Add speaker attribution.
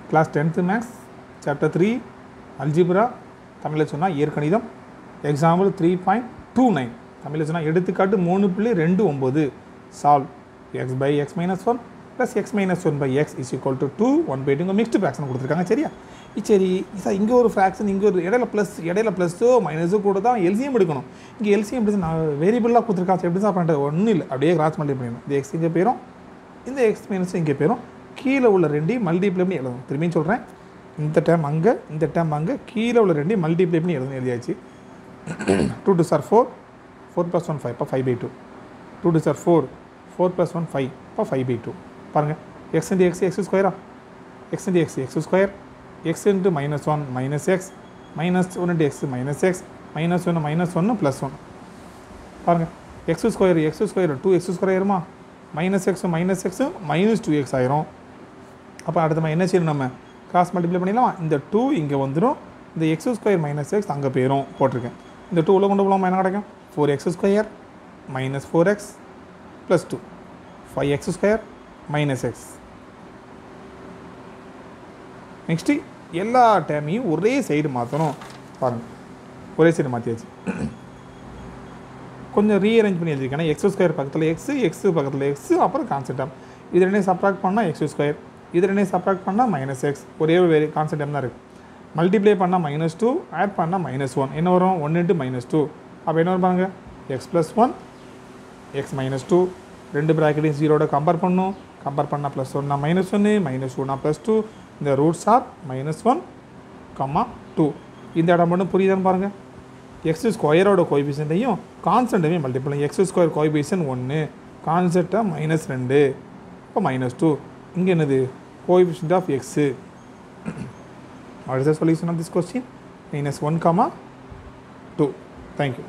Speaker 1: class tenth maths chapter three algebra தமிழில் சொன்னால் இயற்கணிதம் example three point two nine தமிழில் சொன்னால் எடுத்துக்காட்டு மூணு புள்ளி ரெண்டு ஒம்பது solve x by x minus one plus x minus one by x is equal to two one by டூங்க மிக்ஸ்டு ஃப்ராக்ஷன் கொடுத்துருக்காங்க சரியா சரி சார் இங்கே ஒரு ஃப்ராக்ஷன் இங்கே ஒரு இடையில ப்ளஸ் இடையில ப்ளஸ்ஸோ மைனஸோ கூட தான் எல்சிஎம் எடுக்கணும் இங்கே எல்சிஎம் எப்படி நான் வேரியபிளாக கொடுத்துருக்காங்க எப்படி தான் பண்ணுறது ஒன்றும் இல்லை அப்படியே கிராஸ் மல்டி பண்ணிடணும் இந்த எக்ஸ் இங்கே போயிடும் இந்த எக்ஸ் மைனஸ் இங்கே போயிடும் கீழே உள்ள ரெண்டையும் மல்டிப்ளை பண்ணி எழுதணும் திரும்பியும் சொல்கிறேன் இந்த டைம் அங்கே இந்த டைம் அங்கே கீழே உள்ள ரெண்டையும் மல்டிப்ளை பண்ணி எழுதணும் எழுதியாச்சு two two sir four four plus one five இப்போ five by two two two sir four four plus one five இப்போ ஃபைவ் பை டூ பாருங்கள் எக்ஸ் இன்ட்டு எக்ஸ் எக்ஸ் ஸ்கொயரா x into x x square x into minus one minus x minus one into x minus x minus ஒன்று minus ஒன்று plus one பாருங்கள் x square x square two x square ஆயிருமா minus x minus x minus two x ஆயிரும் அப்போ அடுத்த நம்ம என்ன செய்யணும் நம்ம கிராஸ் மல்டிப்ளை பண்ணிடலாம் இந்த டூ இங்கே வந்துடும் இந்த எக்ஸ் ஸ்கொயர் மைனஸ் எக்ஸ் அங்கே போயிடும் போட்டிருக்கேன் இந்த டூ உள்ள கொண்டு போகலாமா என்ன கிடைக்கும் four x square minus four x plus two five x square minus x next எல்லா டேமையும் ஒரே சைடு மாற்றணும் பாருங்கள் ஒரே சைடு மாற்றியாச்சு கொஞ்சம் ரீஅரேஞ்ச் பண்ணி எழுதிருக்கேன் எக்ஸ் ஸ்கொயர் பக்கத்தில் எக்ஸ் எக்ஸ் பக்கத்தில் எக்ஸ் அப்புறம் கான்செப்ட் டேம் இது ரெண்டையும் சப்ராக்ட் பண்ணால் எக்ஸ் ஸ்கொயர் இது ரெண்டையும் சப்ராக்ட் பண்ணால் மைனஸ் எக்ஸ் ஒரே ஒரு வேறு கான்செப்ட் டேம் தான் இருக்குது மல்டிப்ளை பண்ணால் மைனஸ் டூ ஆட் பண்ணால் மைனஸ் ஒன் என்ன வரும் ஒன் இன்ட்டு மைனஸ் டூ அப்போ என்ன வரும் பாருங்க x plus one x minus two ரெண்டு ப்ராக்கெட்டையும் ஜீரோட கம்பேர் பண்ணும் கம்பேர் பண்ணால் ப்ளஸ் ஒன்னா மைனஸ் ஒன்று மைனஸ் டூனா ப்ளஸ் டூ இந்த roots are minus one comma two இந்த இடம் மட்டும் புரியுதான்னு பாருங்கள் எக்ஸ் ஸ்கொயரோட கோஎபிஷன்ட்டையும் கான்ஸ்டன்ட்டையும் மல்டிபிள் எக்ஸ் ஸ்கொயர் கோஎபிஷன் ஒன்று கான்செப்டாக மைனஸ் ரெண்டு இப்போ மைனஸ் டூ இங்கே என்னது coefficient of x what is the solution of this question minus 1 comma 2 thank you